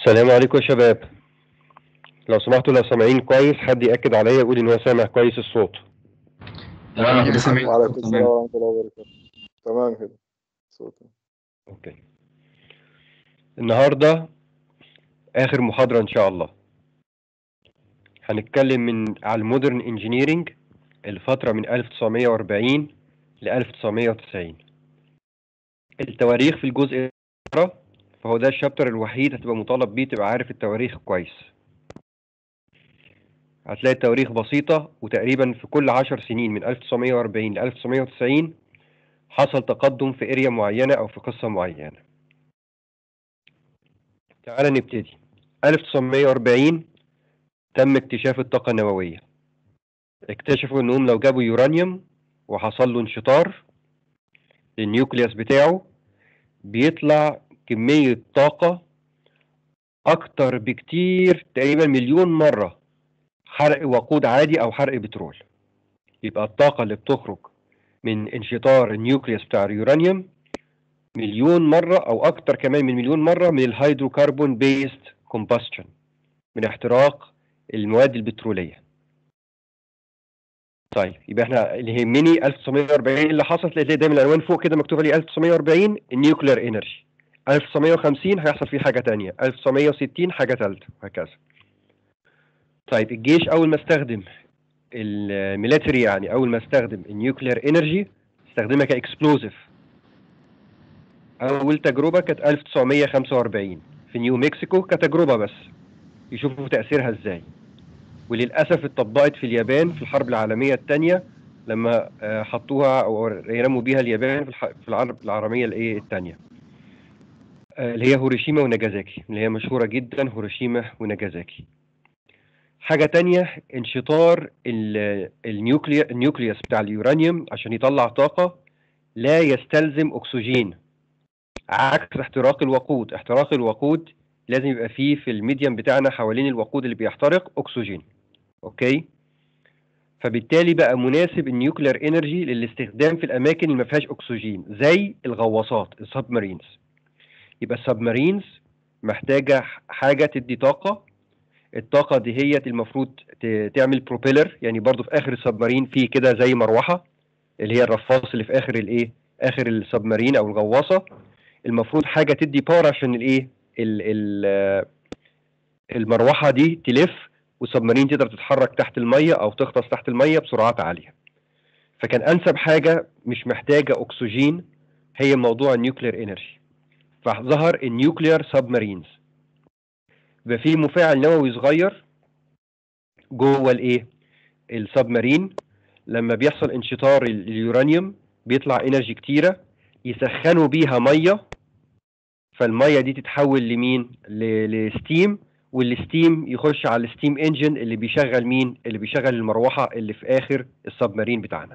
السلام عليكم يا شباب لو سمحتوا لو سامعين كويس حد ياكد عليا يقول ان هو سامع كويس الصوت تمام كده سامعين وعليكم السلام تمام ورحمة الله وبركاته تمام كده صوت اوكي النهارده اخر محاضره ان شاء الله هنتكلم من على المودرن انجينيرنج الفتره من 1940 ل 1990 التواريخ في الجزء ده فهو ده الشابتر الوحيد هتبقى مطالب بيه تبقى عارف التواريخ كويس هتلاقي التواريخ بسيطة وتقريبا في كل عشر سنين من 1940 ل 1990 حصل تقدم في اريا معينة أو في قصة معينة تعال نبتدي 1940 تم اكتشاف الطاقة النووية اكتشفوا انهم لو جابوا يورانيوم وحصل له انشطار للنيوكليوس بتاعه بيطلع كمية طاقة أكتر بكتير تقريبا مليون مرة حرق وقود عادي أو حرق بترول يبقى الطاقة اللي بتخرج من انشطار النيوكليوس بتاع اليورانيوم مليون مرة أو أكتر كمان من مليون مرة من الهيدروكربون بيست كومباستشن من احتراق المواد البترولية طيب يبقى احنا اللي يهمني 1940 اللي حصل تلاقي دايما العنوان فوق كده مكتوب عليه 1940 النيوكلير انرجي 1950 هيحصل فيه حاجة تانية 1960 حاجة ثالثة وهكذا طيب الجيش أول ما استخدم الميليتري يعني أول ما استخدم النيوكلير انرجي استخدمها كاكسبلوزيف أول تجربة كانت 1945 في نيو مكسيكو كتجربة بس يشوفوا تأثيرها ازاي وللأسف اتطبقت في اليابان في الحرب العالمية الثانية لما آه، حطوها أو رموا بيها اليابان في الح- في الحرب العالمية الإيه الثانية آه، اللي هي هيروشيما وناجازاكي اللي هي مشهورة جدا هيروشيما وناجازاكي حاجة تانية انشطار ال- النيوكليا النيوكليوس بتاع اليورانيوم عشان يطلع طاقة لا يستلزم أكسجين عكس احتراق الوقود احتراق الوقود لازم يبقى فيه في الميديم بتاعنا حوالين الوقود اللي بيحترق أكسجين اوكي فبالتالي بقى مناسب النيوكلير انرجي للاستخدام في الاماكن اللي ما فيهاش اكسجين زي الغواصات السبمارينز يبقى السبمارينز محتاجه حاجه تدي طاقه الطاقه دي هي المفروض ت- تعمل بروبيلر يعني برضو في اخر السبمارين في كده زي مروحه اللي هي الرفاص اللي في اخر الايه اخر السبمارين او الغواصه المفروض حاجه تدي باور عشان الايه ال- ال- المروحه دي تلف والسبمارين تقدر تتحرك تحت الميه او تغطس تحت الميه بسرعات عاليه فكان انسب حاجه مش محتاجه اكسجين هي موضوع النيوكلير انرجي فظهر النيوكلير سبمارينز يبقى في مفاعل نووي صغير جوه الايه السبمارين لما بيحصل انشطار ال- اليورانيوم بيطلع انرجي كتيره يسخنوا بيها ميه فالميه دي تتحول لمين ل- لستيم والستيم يخش على الستيم انجن اللي بيشغل مين اللي بيشغل المروحه اللي في اخر السبمارين بتاعنا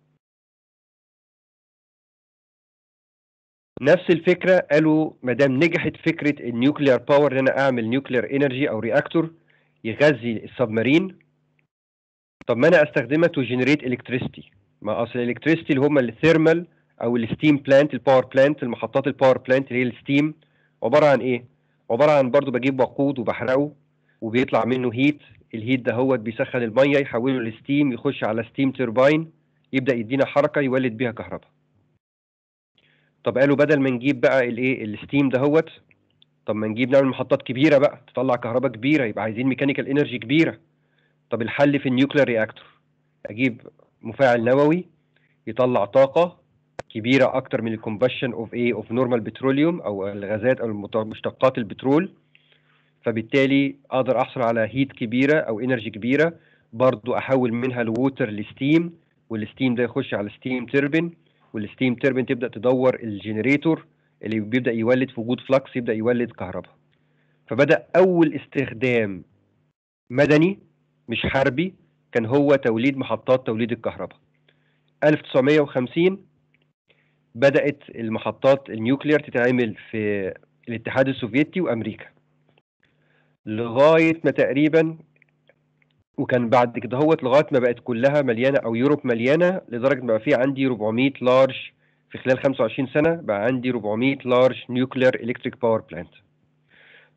نفس الفكره قالوا ما دام نجحت فكره النيوكلير باور ان انا اعمل نيوكلير انرجي او رياكتور يغذي السبمارين طب ما انا استخدمها تو جنريت الكتريستي ما اصل الالكتريستي اللي هم الثيرمال او الستيم بلانت الباور بلانت المحطات الباور بلانت اللي هي الستيم عباره عن ايه عباره عن برضو بجيب وقود وبحرقه وبيطلع منه هيت الهيت ده هو بيسخن الميه يحوله لستيم يخش على ستيم ترباين يبدا يدينا حركه يولد بيها كهرباء طب قالوا بدل ما نجيب بقى الايه الستيم ده هوت طب ما نجيب نعمل محطات كبيره بقى تطلع كهرباء كبيره يبقى عايزين ميكانيكال انرجي كبيره طب الحل في النيوكلير رياكتور اجيب مفاعل نووي يطلع طاقه كبيره اكتر من الكومبشن اوف ايه اوف نورمال بتروليوم او الغازات او المت- مشتقات البترول فبالتالي اقدر احصل على هيت كبيره او انرجي كبيره برضو احول منها لووتر لستيم والستيم ده يخش على ستيم تربين والستيم تربين تبدا تدور الجنريتور اللي بيبدا يولد في وجود فلكس يبدا يولد كهرباء فبدا اول استخدام مدني مش حربي كان هو توليد محطات توليد الكهرباء 1950 بدأت المحطات النيوكلير تتعمل في الاتحاد السوفيتي وأمريكا لغاية ما تقريبا وكان بعد كده هوت لغاية ما بقت كلها مليانة أو يوروب مليانة لدرجة ما بقى في عندي 400 لارج في خلال 25 سنة بقى عندي 400 لارج نيوكلير إلكتريك باور بلانت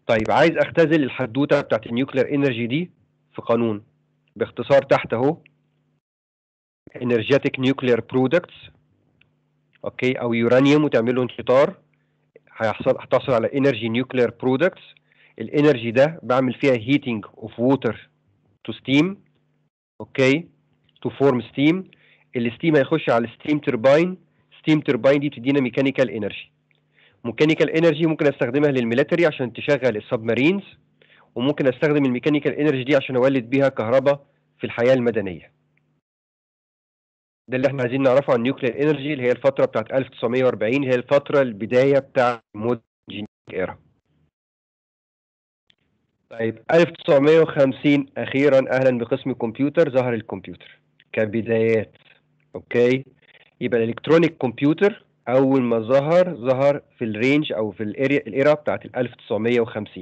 طيب عايز اختزل الحدوته بتاعت النيوكلير انرجي دي في قانون باختصار تحت اهو energetic nuclear products اوكي او يورانيوم وتعمل له انشطار هيحصل هتحصل على energy nuclear products الانرجي ده بعمل فيها heating of water to steam اوكي to form steam الستيم هيخش على الستيم ترباين ستيم ترباين دي بتدينا ميكانيكال انرجي ميكانيكال انرجي ممكن استخدمها للميليتري عشان تشغل السبمارينز وممكن استخدم الميكانيكال انرجي دي عشان اولد بيها كهرباء في الحياه المدنيه ده اللي احنا عايزين نعرفه عن النيوكلير انرجي اللي هي الفتره بتاعت 1940 اللي هي الفتره البدايه بتاع مود ايرا طيب 1950 اخيرا اهلا بقسم الكمبيوتر ظهر الكمبيوتر كبدايات اوكي يبقى الالكترونيك كمبيوتر اول ما ظهر ظهر في الرينج او في الاريا الايرا بتاعت ال 1950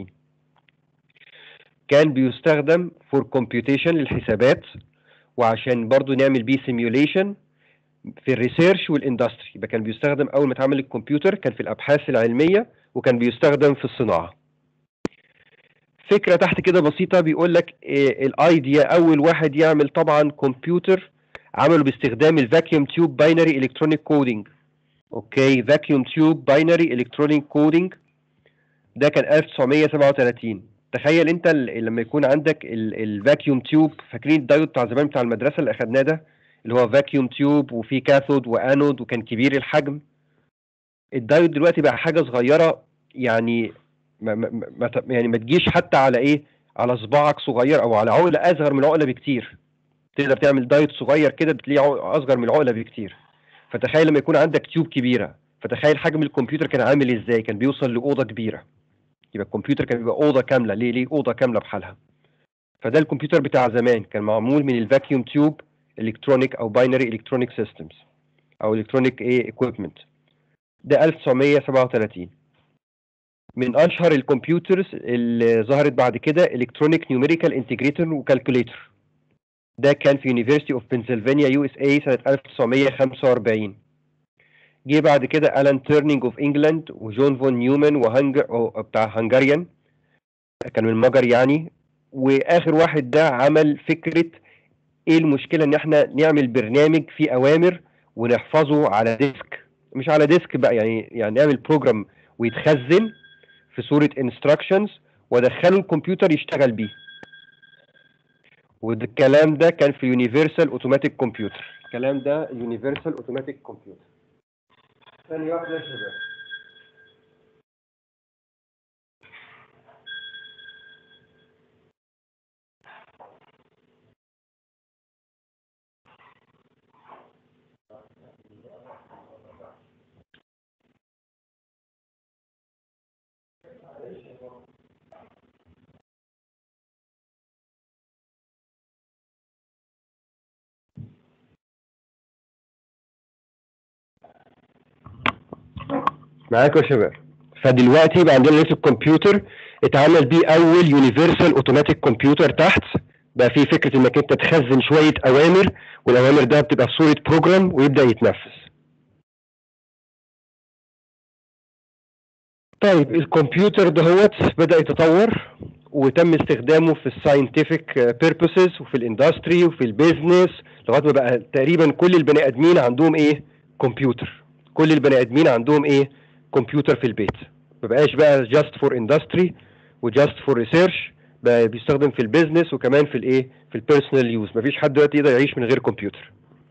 كان بيستخدم فور كومبيوتيشن للحسابات وعشان برضو نعمل بيه سيميوليشن في الريسيرش والاندستري يبقى كان بيستخدم اول ما اتعمل الكمبيوتر كان في الابحاث العلميه وكان بيستخدم في الصناعه فكره تحت كده بسيطه بيقول لك الايديا اول واحد يعمل طبعا كمبيوتر عمله باستخدام الفاكيوم تيوب باينري الكترونيك كودينج اوكي فاكيوم تيوب باينري الكترونيك كودينج ده كان 1937 تخيل انت ال- لما يكون عندك الفاكيوم تيوب فاكرين الدايود بتاع زمان بتاع المدرسه اللي اخدناه ده اللي هو فاكيوم تيوب وفيه كاثود وانود وكان كبير الحجم الدايود دلوقتي بقى حاجه صغيره يعني ما ما ما ت- يعني ما تجيش حتى على ايه على صباعك صغير او على عقله اصغر من العقله بكتير تقدر تعمل دايود صغير كده بتلاقيه عق- اصغر من العقله بكتير فتخيل لما يكون عندك تيوب كبيره فتخيل حجم الكمبيوتر كان عامل ازاي كان بيوصل لاوضه كبيره يبقى الكمبيوتر كان بيبقى اوضه كامله ليه ليه اوضه كامله بحالها فده الكمبيوتر بتاع زمان كان معمول من الفاكيوم تيوب الكترونيك او باينري الكترونيك سيستمز او الكترونيك ايه ايكويبمنت ده 1937 من اشهر الكمبيوترز اللي ظهرت بعد كده الكترونيك نيوميريكال انتجريتور وكالكوليتر ده كان في يونيفرسيتي اوف بنسلفانيا يو اس اي سنه 1945 جه بعد كده الان تيرنينج اوف انجلاند وجون فون نيومان وهنج أو بتاع هنغاريان كان من المجر يعني واخر واحد ده عمل فكره ايه المشكله ان احنا نعمل برنامج فيه اوامر ونحفظه على ديسك مش على ديسك بقى يعني يعني نعمل بروجرام ويتخزن في صوره انستراكشنز وادخله الكمبيوتر يشتغل بيه والكلام ده كان في يونيفرسال اوتوماتيك كمبيوتر الكلام ده يونيفرسال اوتوماتيك كمبيوتر ثانية واحدة يا شباب معاكم يا شباب فدلوقتي بقى عندنا نفس الكمبيوتر اتعمل بيه اول يونيفرسال اوتوماتيك كمبيوتر تحت بقى فيه فكره انك انت تخزن شويه اوامر والاوامر ده بتبقى في صوره بروجرام ويبدا يتنفذ طيب الكمبيوتر دهوت بدا يتطور وتم استخدامه في الساينتفك بيربوسز وفي الاندستري وفي البيزنس لغايه ما بقى تقريبا كل البني ادمين عندهم ايه كمبيوتر كل البني ادمين عندهم ايه كمبيوتر في البيت ما بقاش بقى جاست فور اندستري وجاست فور ريسيرش بقى بيستخدم في البيزنس وكمان في الايه في البيرسونال يوز مفيش حد دلوقتي يقدر يعيش من غير كمبيوتر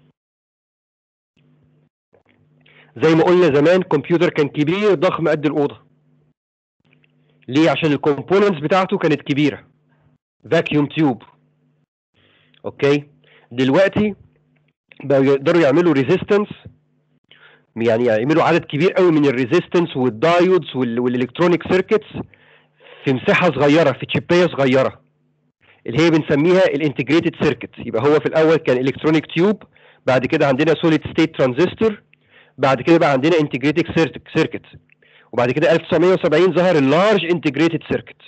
زي ما قلنا زمان كمبيوتر كان كبير ضخم قد الاوضه ليه عشان الكومبوننتس بتاعته كانت كبيره فاكيوم تيوب اوكي دلوقتي بقوا يقدروا يعملوا ريزيستنس يعني يعملوا عدد كبير قوي من الريزيستنس والدايودز والالكترونيك سيركتس في مساحه صغيره في تشيبايه صغيره اللي هي بنسميها الانتجريتد سيركت يبقى هو في الاول كان الكترونيك تيوب بعد كده عندنا سوليد ستيت ترانزستور بعد كده بقى عندنا انتجريتد سيركت وبعد كده 1970 ظهر اللارج انتجريتد سيركت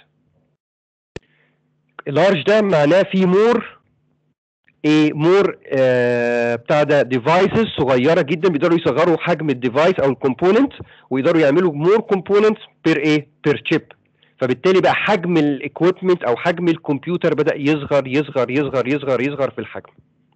اللارج ده معناه فيه مور ايه مور آه بتاع ده ديفايسز صغيره جدا بيقدروا يصغروا حجم الديفايس او الكومبوننت ويقدروا يعملوا مور كومبوننت بير ايه بير تشيب فبالتالي بقى حجم الاكويبمنت او حجم الكمبيوتر بدا يصغر يصغر يصغر يصغر يصغر في الحجم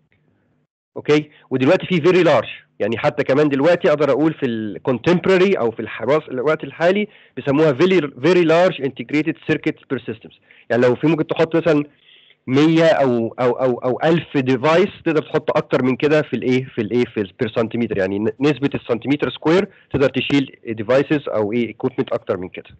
اوكي ودلوقتي في فيري لارج يعني حتى كمان دلوقتي اقدر اقول في الكونتمبراري او في الحراس الوقت الحالي بيسموها فيري لارج انتجريتد سيركت بير سيستمز يعني لو في ممكن تحط مثلا 100 او او او او 1000 ديفايس تقدر تحط اكتر من كده في الايه في الايه في البير سنتيمتر يعني ن- نسبه السنتيمتر سكوير تقدر تشيل ديفايسز او ايه ايكويبمنت اكتر من كده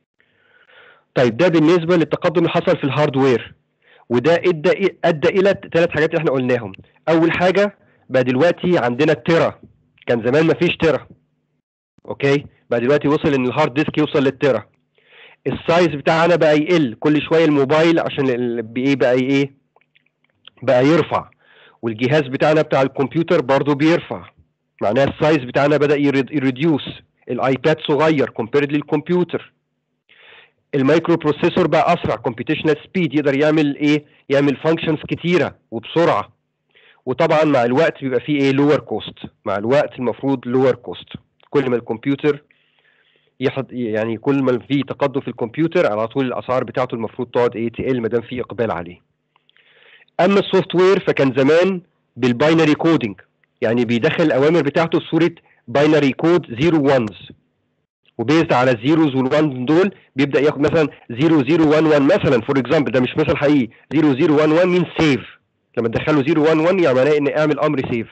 طيب ده بالنسبه للتقدم اللي حصل في الهاردوير وده ادى ادى الى ثلاث حاجات اللي احنا قلناهم اول حاجه بقى دلوقتي عندنا التيرا كان زمان ما فيش تيرا اوكي بقى دلوقتي وصل ان الهارد ديسك يوصل للتيرا السايز بتاعنا بقى يقل كل شويه الموبايل عشان ال- بايه بقى ايه بقى يرفع والجهاز بتاعنا بتاع الكمبيوتر برضه بيرفع معناها السايز بتاعنا بدا يريديوس الايباد صغير كومبيرد للكمبيوتر المايكرو بروسيسور بقى اسرع كومبيتيشنال سبيد يقدر يعمل ايه يعمل فانكشنز كتيره وبسرعه وطبعا مع الوقت بيبقى فيه ايه لور كوست مع الوقت المفروض لور كوست كل ما الكمبيوتر يحط يعني كل ما في تقدم في الكمبيوتر على طول الاسعار بتاعته المفروض تقعد ايه تقل ما دام في اقبال عليه اما السوفت وير فكان زمان بالباينري كودنج يعني بيدخل الاوامر بتاعته في صوره باينري كود 0 1 وبيزد على الزيروز والوان دول بيبدا ياخد مثلا 0011 مثلا فور اكزامبل ده مش مثل حقيقي 0011 مين سيف لما تدخله 011 يعني معناه ان اعمل امر سيف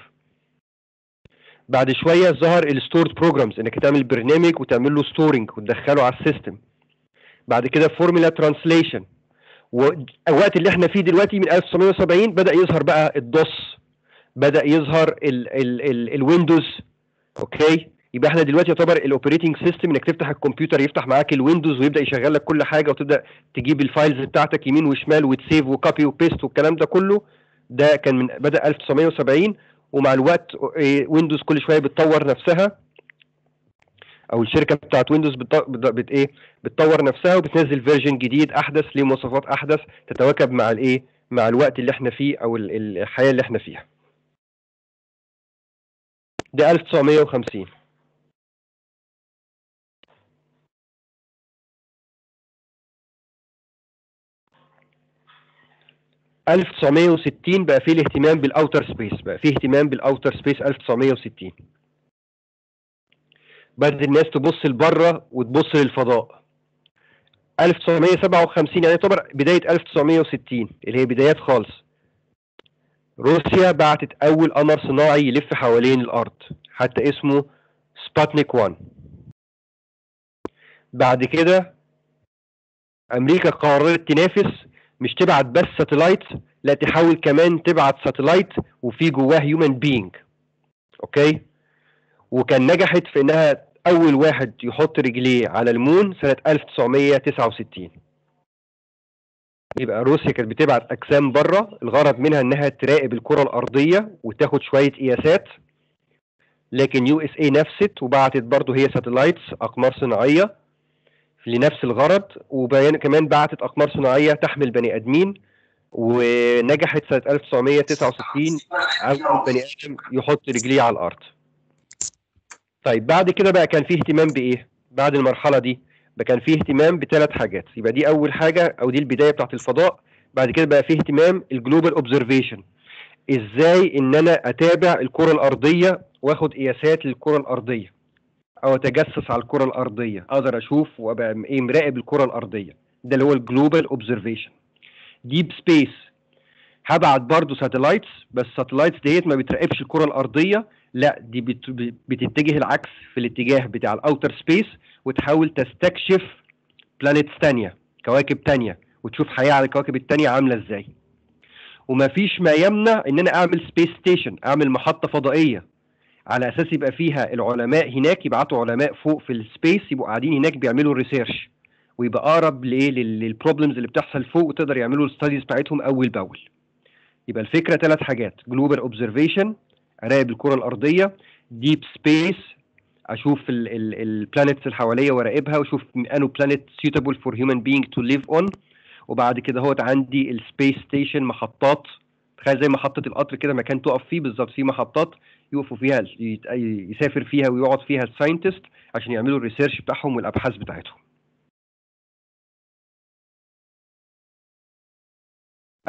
بعد شويه ظهر الستورد بروجرامز انك تعمل برنامج وتعمل له ستورنج وتدخله على السيستم بعد كده فورمولا ترانسليشن والوقت اللي احنا فيه دلوقتي من 1970 بدا يظهر بقى الدوس بدا يظهر ال ال ال الويندوز اوكي يبقى احنا دلوقتي يعتبر الاوبريتنج سيستم انك تفتح الكمبيوتر يفتح معاك الويندوز ويبدا يشغل لك كل حاجه وتبدا تجيب الفايلز بتاعتك يمين وشمال وتسيف وكوبي وبيست والكلام ده كله ده كان من بدا 1970 ومع الوقت إيه، ويندوز كل شويه بتطور نفسها او الشركه بتاعت ويندوز بت... بت... بت... ايه بتطور نفسها وبتنزل فيرجن جديد احدث ليه مواصفات احدث تتواكب مع الايه مع الوقت اللي احنا فيه او ال- ال- الحياه اللي احنا فيها ده 1950 1960 بقى فيه الاهتمام بالاوتر سبيس بقى فيه اهتمام بالاوتر سبيس 1960 بدأت الناس تبص لبره وتبص للفضاء 1957 يعني يعتبر بداية 1960 اللي هي بدايات خالص روسيا بعتت أول قمر صناعي يلف حوالين الأرض حتى اسمه سباتنيك 1 بعد كده أمريكا قررت تنافس مش تبعت بس ساتلايت لا تحاول كمان تبعت ساتلايت وفي جواه هيومن بينج اوكي وكان نجحت في انها اول واحد يحط رجليه على المون سنة 1969 يبقى روسيا كانت بتبعت اجسام بره الغرض منها انها تراقب الكرة الارضية وتاخد شوية قياسات لكن يو اس اي نفست وبعتت برضه هي ساتلايتس اقمار صناعية لنفس الغرض وبيان كمان بعتت اقمار صناعية تحمل بني ادمين ونجحت سنة 1969 اول بني ادم يحط رجليه على الارض طيب بعد كده بقى كان فيه اهتمام بايه بعد المرحله دي بقى كان فيه اهتمام بثلاث حاجات يبقى دي اول حاجه او دي البدايه بتاعت الفضاء بعد كده بقى فيه اهتمام الجلوبال اوبزرفيشن ازاي ان انا اتابع الكره الارضيه واخد قياسات للكره الارضيه او اتجسس على الكره الارضيه اقدر اشوف وابقى ايه مراقب الكره الارضيه ده اللي هو الجلوبال اوبزرفيشن ديب سبيس هبعت برضه ساتلايتس بس الساتلايتس ديت ما بتراقبش الكره الارضيه لا دي بت... بتتجه العكس في الاتجاه بتاع الاوتر سبيس وتحاول تستكشف بلانيتس تانية كواكب تانية وتشوف حياة على الكواكب التانية عاملة ازاي ومفيش ما يمنع ان انا اعمل سبيس ستيشن اعمل محطة فضائية على اساس يبقى فيها العلماء هناك يبعتوا علماء فوق في السبيس يبقوا قاعدين هناك بيعملوا ريسيرش ويبقى اقرب لايه للبروبلمز اللي بتحصل فوق وتقدر يعملوا الستاديز بتاعتهم اول باول يبقى الفكره ثلاث حاجات جلوبال اوبزرفيشن اراقب الكره الارضيه ديب سبيس اشوف البلانيتس اللي حواليا وراقبها واشوف انه بلانيت suitable فور هيومن بينج تو ليف اون وبعد كده هوت عندي السبيس ستيشن محطات تخيل زي محطه القطر كده مكان تقف فيه بالظبط في محطات يقفوا فيها يت- يسافر فيها ويقعد فيها الساينتست عشان يعملوا الريسيرش بتاعهم والابحاث بتاعتهم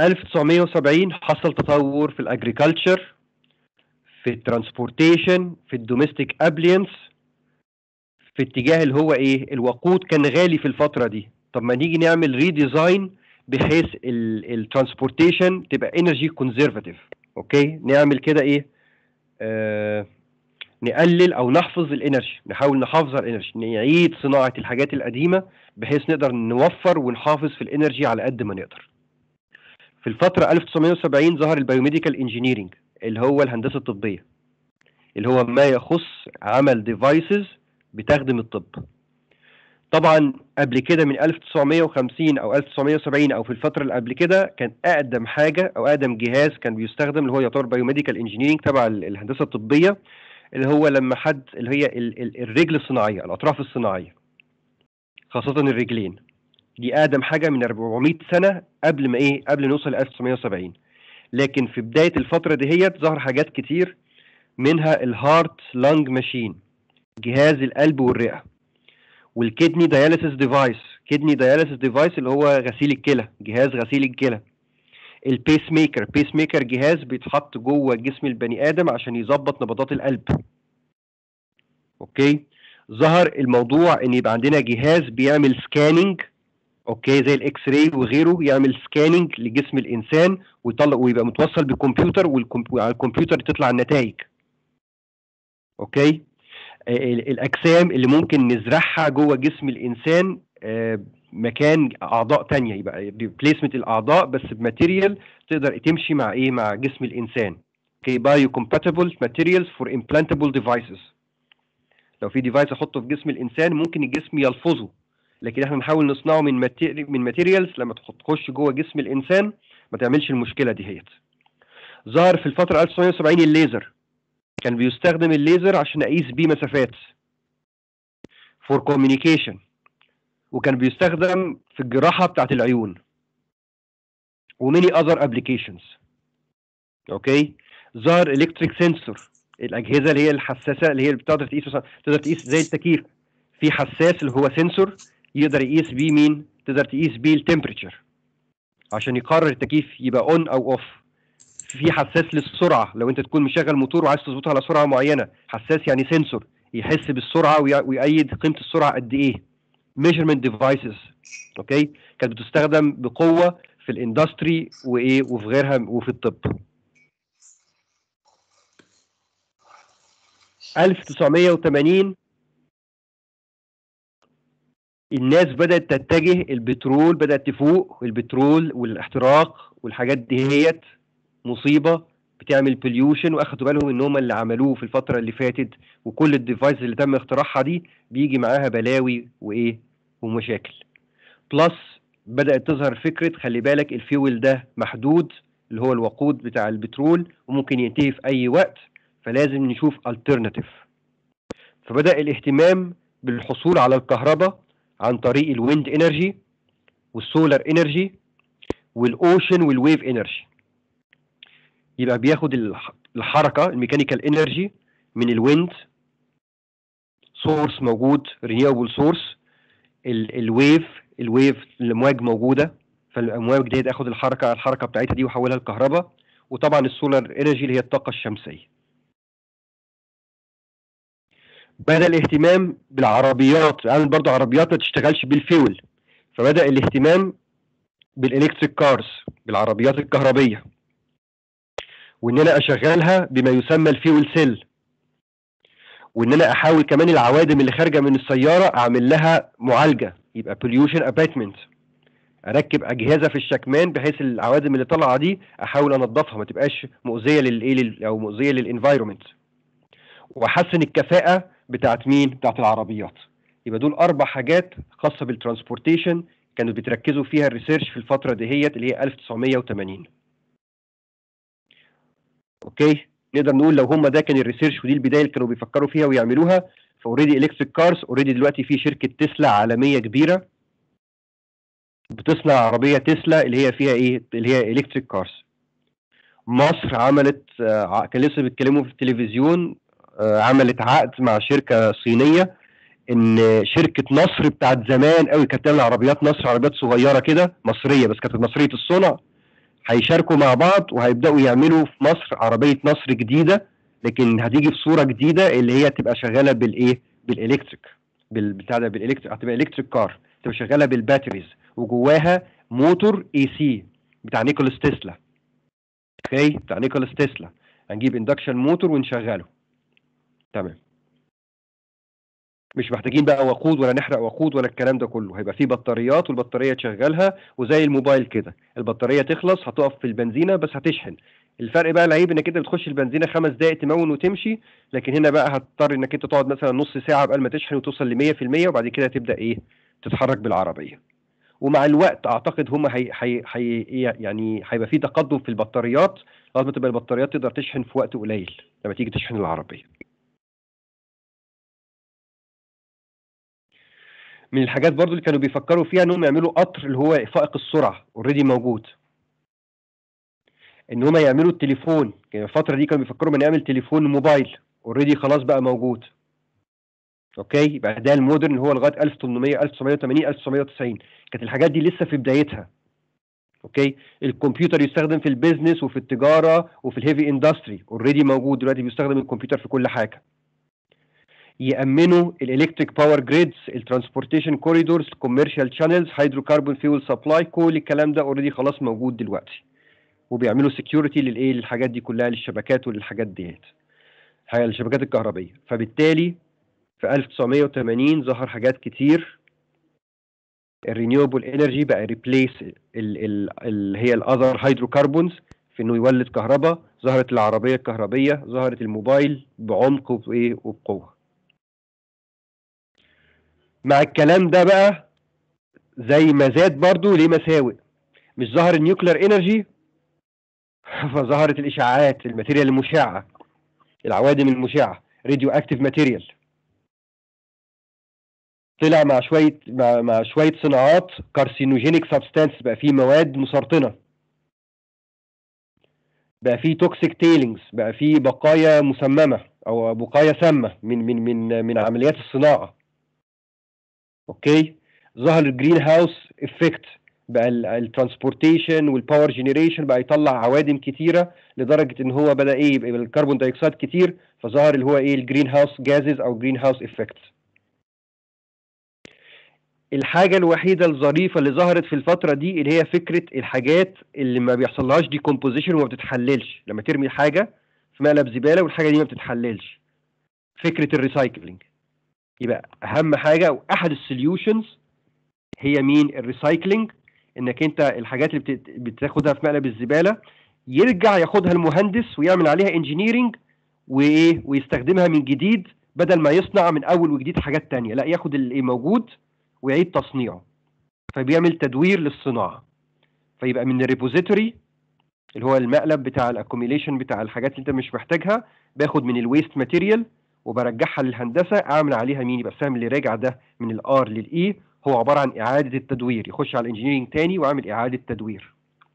1970 حصل تطور في الاجريكلتشر في الترانسبورتيشن في الدوميستيك ابلينس في اتجاه اللي هو ايه الوقود كان غالي في الفتره دي طب ما نيجي نعمل ريديزاين بحيث الترانسبورتيشن تبقى انرجي كونزرفاتيف اوكي نعمل كده ايه آه نقلل او نحفظ الانرجي نحاول نحافظ على الانرجي نعيد صناعه الحاجات القديمه بحيث نقدر نوفر ونحافظ في الانرجي على قد ما نقدر في الفتره 1970 ظهر البيوميديكال انجينيرنج اللي هو الهندسه الطبيه اللي هو ما يخص عمل ديفايسز بتخدم الطب طبعا قبل كده من 1950 او 1970 او في الفتره اللي قبل كده كان اقدم حاجه او اقدم جهاز كان بيستخدم اللي هو يعتبر بايوميديكال انجينيرنج تبع ال- الهندسه الطبيه اللي هو لما حد اللي هي ال- ال- الرجل الصناعيه الاطراف الصناعيه خاصه الرجلين دي اقدم حاجه من 400 سنه قبل ما ايه قبل نوصل ل 1970 لكن في بدايه الفتره دهيت ظهر حاجات كتير منها الهارت لانج ماشين جهاز القلب والرئه والكدني دياليسيس ديفايس كدني دياليسيس ديفايس اللي هو غسيل الكلى جهاز غسيل الكلى البيس ميكر بيس ميكر جهاز بيتحط جوه جسم البني ادم عشان يظبط نبضات القلب اوكي ظهر الموضوع ان يبقى عندنا جهاز بيعمل سكاننج اوكي زي الاكس راي وغيره يعمل سكاننج لجسم الانسان ويطلع ويبقى متوصل بكمبيوتر والكم- وعلى الكمبيوتر تطلع النتائج اوكي ال- الاجسام اللي ممكن نزرعها جوه جسم الانسان آه، مكان اعضاء تانية يبقى ريبليسمنت الاعضاء بس بماتيريال تقدر تمشي مع ايه مع جسم الانسان اوكي بايو كومباتبل ماتيريالز فور امبلانتبل ديفايسز لو في ديفايس احطه في جسم الانسان ممكن الجسم يلفظه لكن احنا نحاول نصنعه من ماتيري من ماتيريالز لما تخش جوه جسم الانسان ما تعملش المشكله دي هيت ظهر في الفتره 1970 الليزر كان بيستخدم الليزر عشان اقيس بيه مسافات فور كوميونيكيشن وكان بيستخدم في الجراحه بتاعت العيون وميني اذر ابلكيشنز اوكي ظهر الكتريك سنسور الاجهزه اللي هي الحساسه اللي هي اللي بتقدر تقيس مثلاً- تقدر تقيس زي التكييف في حساس اللي هو سنسور يقدر يقيس بيه مين تقدر تقيس بيه التمبريتشر عشان يقرر التكييف يبقى اون او اوف في حساس للسرعه لو انت تكون مشغل موتور وعايز تظبطها على سرعه معينه حساس يعني سنسور يحس بالسرعه وي- ويقيد قيمه السرعه قد ايه measurement devices اوكي كانت بتستخدم بقوه في الاندستري وايه وفي غيرها وفي الطب 1980 الناس بدأت تتجه البترول بدأت تفوق البترول والاحتراق والحاجات دي هيت مصيبة بتعمل بوليوشن واخدوا بالهم ان هم اللي عملوه في الفترة اللي فاتت وكل الديفايس اللي تم اختراعها دي بيجي معاها بلاوي وايه ومشاكل بلس بدأت تظهر فكرة خلي بالك الفيول ده محدود اللي هو الوقود بتاع البترول وممكن ينتهي في اي وقت فلازم نشوف alternative فبدأ الاهتمام بالحصول على الكهرباء عن طريق الويند انرجي والسولار انرجي والاوشن والويف انرجي يبقى بياخد الح- الحركه الميكانيكال انرجي من الويند سورس موجود رينيوبل سورس الويف الويف الامواج موجوده فالامواج دي تاخد الحركه الحركه بتاعتها دي وحولها لكهرباء وطبعا السولار انرجي اللي هي الطاقه الشمسيه بدا الاهتمام بالعربيات عامل برضه عربيات ما تشتغلش بالفيول فبدا الاهتمام بالالكتريك كارز بالعربيات الكهربيه وان انا اشغلها بما يسمى الفيول سيل وان انا احاول كمان العوادم اللي خارجه من السياره اعمل لها معالجه يبقى بوليوشن اباتمنت اركب اجهزه في الشكمان بحيث العوادم اللي طالعه دي احاول انظفها ما تبقاش مؤذيه للايه لل- او مؤذيه للانفايرمنت واحسن الكفاءه بتاعت مين بتاعت العربيات يبقى دول اربع حاجات خاصه بالترانسبورتيشن كانوا بيتركزوا فيها الريسيرش في الفتره دهيت اللي هي 1980 اوكي نقدر نقول لو هم ده كان الريسيرش ودي البدايه اللي كانوا بيفكروا فيها ويعملوها فاوريدي الكتريك كارز اوريدي دلوقتي في شركه تسلا عالميه كبيره بتصنع عربيه تسلا اللي هي فيها ايه اللي هي الكتريك كارز مصر عملت آه، ع- كان لسه بيتكلموا في التلفزيون آه، عملت عقد مع شركه صينيه ان شركه نصر بتاعت زمان قوي كانت بتعمل عربيات نصر عربيات صغيره كده مصريه بس كانت مصريه الصنع هيشاركوا مع بعض وهيبداوا يعملوا في مصر عربيه نصر جديده لكن هتيجي في صوره جديده اللي هي تبقى شغاله بالايه بالالكتريك بالبتاع ده بالالكتريك هتبقى الكتريك كار تبقى شغاله بالباتريز وجواها موتور اي سي بتاع نيكولاس تسلا اوكي بتاع نيكولاس تسلا هنجيب اندكشن موتور ونشغله تمام مش محتاجين بقى وقود ولا نحرق وقود ولا الكلام ده كله هيبقى فيه بطاريات والبطاريه تشغلها وزي الموبايل كده البطاريه تخلص هتقف في البنزينه بس هتشحن الفرق بقى العيب انك انت بتخش البنزينه خمس دقائق تمون وتمشي لكن هنا بقى هتضطر انك انت تقعد مثلا نص ساعه قبل ما تشحن وتوصل ل 100% وبعد كده تبدا ايه تتحرك بالعربيه ومع الوقت اعتقد هم هي هي هي يعني هيبقى في تقدم في البطاريات لغايه ما تبقى البطاريات تقدر تشحن في وقت قليل لما تيجي تشحن العربيه من الحاجات برضو اللي كانوا بيفكروا فيها انهم يعملوا قطر اللي هو فائق السرعه اوريدي موجود ان هم يعملوا التليفون يعني الفتره دي كانوا بيفكروا ان نعمل تليفون موبايل اوريدي خلاص بقى موجود اوكي يبقى ده المودرن هو لغايه 1800 1980 1990 كانت الحاجات دي لسه في بدايتها اوكي الكمبيوتر يستخدم في البيزنس وفي التجاره وفي الهيفي اندستري اوريدي موجود دلوقتي بيستخدم الكمبيوتر في كل حاجه يامنوا الالكتريك باور جريدز الترانسبورتيشن كوريدورز الكوميرشال شانلز هيدروكربون فيول سبلاي كل الكلام ده اوريدي خلاص موجود دلوقتي وبيعملوا سكيورتي للايه للحاجات دي كلها للشبكات وللحاجات ديت حاجه الشبكات الكهربيه فبالتالي في 1980 ظهر حاجات كتير الرينيوبل انرجي بقى ريبليس اللي هي الاذر هيدروكربونز في انه يولد كهرباء ظهرت العربيه الكهربيه ظهرت الموبايل بعمق وايه وبقوه مع الكلام ده بقى زي ما زاد برضو ليه مساوئ مش ظهر النيوكلير انرجي فظهرت الاشعاعات الماتيريال المشعه العوادم المشعه راديو اكتيف ماتيريال طلع مع شويه مع, مع شويه صناعات كارسينوجينيك سبستانس بقى فيه مواد مسرطنه بقى فيه توكسيك تيلينجز بقى فيه بقايا مسممه او بقايا سامه من من من من عمليات الصناعه اوكي ظهر الجرين هاوس افكت بقى الترانسبورتيشن والباور جنريشن بقى يطلع عوادم كتيره لدرجه ان هو بدا ايه يبقى الكربون دايوكسيد كتير فظهر اللي هو ايه الجرين هاوس جازز او جرين هاوس افكت الحاجه الوحيده الظريفه اللي ظهرت في الفتره دي اللي هي فكره الحاجات اللي ما بيحصلهاش ديكومبوزيشن وما بتتحللش لما ترمي حاجه في مقلب زباله والحاجه دي ما بتتحللش فكره الريسايكلينج يبقى اهم حاجه واحد السوليوشنز هي مين الريسايكلينج انك انت الحاجات اللي بتاخدها في مقلب الزباله يرجع ياخدها المهندس ويعمل عليها انجينيرنج وايه ويستخدمها من جديد بدل ما يصنع من اول وجديد حاجات تانية لا ياخد اللي موجود ويعيد تصنيعه فبيعمل تدوير للصناعه فيبقى من الريبوزيتوري اللي هو المقلب بتاع الاكوميليشن بتاع الحاجات اللي انت مش محتاجها باخد من الويست ماتيريال وبرجعها للهندسه اعمل عليها مين يبقى السهم اللي راجع ده من الار للاي هو عباره عن اعاده التدوير يخش على الانجينيرنج تاني واعمل اعاده تدوير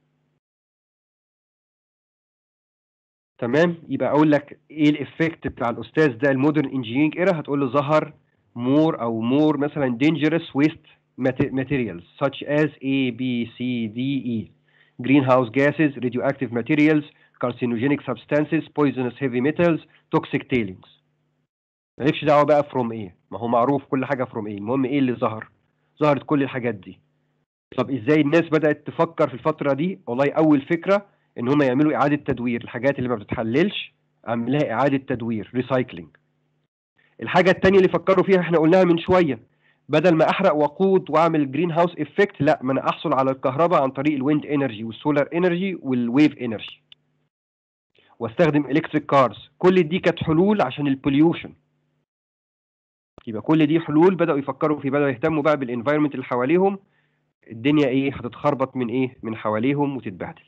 تمام يبقى اقول لك ايه الافكت بتاع الاستاذ ده المودرن انجينيرنج ايرا هتقول له ظهر مور او مور مثلا dangerous waste materials such as A B C D E greenhouse gases radioactive materials carcinogenic substances poisonous heavy metals toxic tailings مالكش دعوه بقى فروم ايه ما هو معروف كل حاجه فروم ايه المهم ايه اللي ظهر ظهرت كل الحاجات دي طب ازاي الناس بدات تفكر في الفتره دي والله اول فكره ان هم يعملوا اعاده تدوير الحاجات اللي ما بتتحللش اعمل لها اعاده تدوير ريسايكلينج الحاجه الثانيه اللي فكروا فيها احنا قلناها من شويه بدل ما احرق وقود واعمل جرين هاوس افكت لا ما انا احصل على الكهرباء عن طريق الويند انرجي والسولار انرجي والويف انرجي واستخدم الكتريك كارز كل دي كانت حلول عشان البوليوشن يبقى كل دي حلول بداوا يفكروا في بداوا يهتموا بقى بالانفايرمنت اللي حواليهم الدنيا ايه هتتخربط من ايه من حواليهم وتتبهدل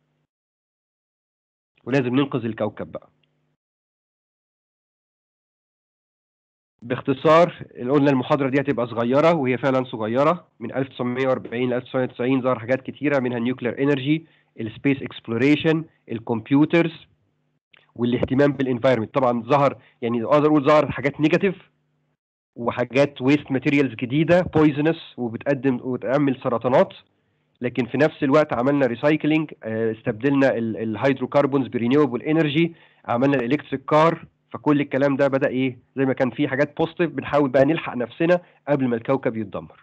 ولازم ننقذ الكوكب بقى باختصار قلنا المحاضرة دي هتبقى صغيرة وهي فعلا صغيرة من 1940 ل 1990 ظهر حاجات كتيرة منها النيوكلير انرجي السبيس اكسبلوريشن الكمبيوترز والاهتمام بالانفايرمنت طبعا ظهر يعني اقدر اقول ظهر حاجات نيجاتيف وحاجات ويست ماتيريالز جديده بويزنس وبتقدم وتعمل سرطانات لكن في نفس الوقت عملنا ريسايكلينج استبدلنا ال- الهيدروكربونز برينيوبل انرجي عملنا الالكتريك كار فكل الكلام ده بدا ايه زي ما كان في حاجات بوزيتيف بنحاول بقى نلحق نفسنا قبل ما الكوكب يتدمر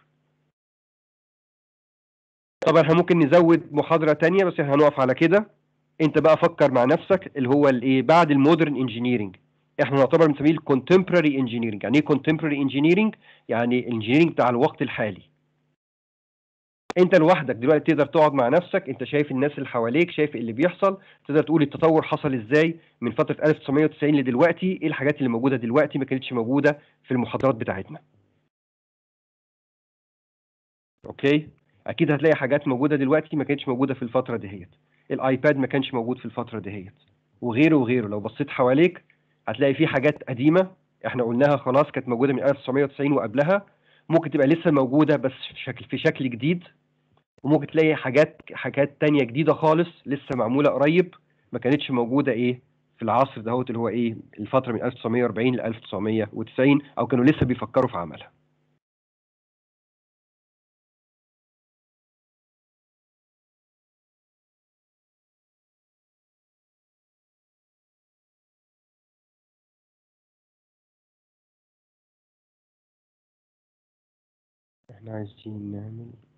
طبعا احنا ممكن نزود محاضره تانية بس احنا هنقف على كده انت بقى فكر مع نفسك اللي هو الايه بعد المودرن انجينيرنج احنا نعتبر بنسميه الكونتمبراري انجينيرنج يعني ايه كونتمبراري انجينيرنج يعني الانجينيرنج بتاع الوقت الحالي انت لوحدك دلوقتي تقدر تقعد مع نفسك انت شايف الناس اللي حواليك شايف اللي بيحصل تقدر تقول التطور حصل ازاي من فتره 1990 لدلوقتي ايه الحاجات اللي موجوده دلوقتي ما كانتش موجوده في المحاضرات بتاعتنا اوكي اكيد هتلاقي حاجات موجوده دلوقتي ما كانتش موجوده في الفتره دهيت الايباد ما كانش موجود في الفتره دهيت وغيره وغيره لو بصيت حواليك هتلاقي في حاجات قديمه احنا قلناها خلاص كانت موجوده من 1990 وقبلها ممكن تبقى لسه موجوده بس في شكل في شكل جديد وممكن تلاقي حاجات حاجات تانية جديدة خالص لسه معمولة قريب ما كانتش موجودة ايه في العصر دهوت اللي هو ايه الفترة من 1940 ل 1990 او كانوا لسه بيفكروا في عملها احنا عايزين نعمل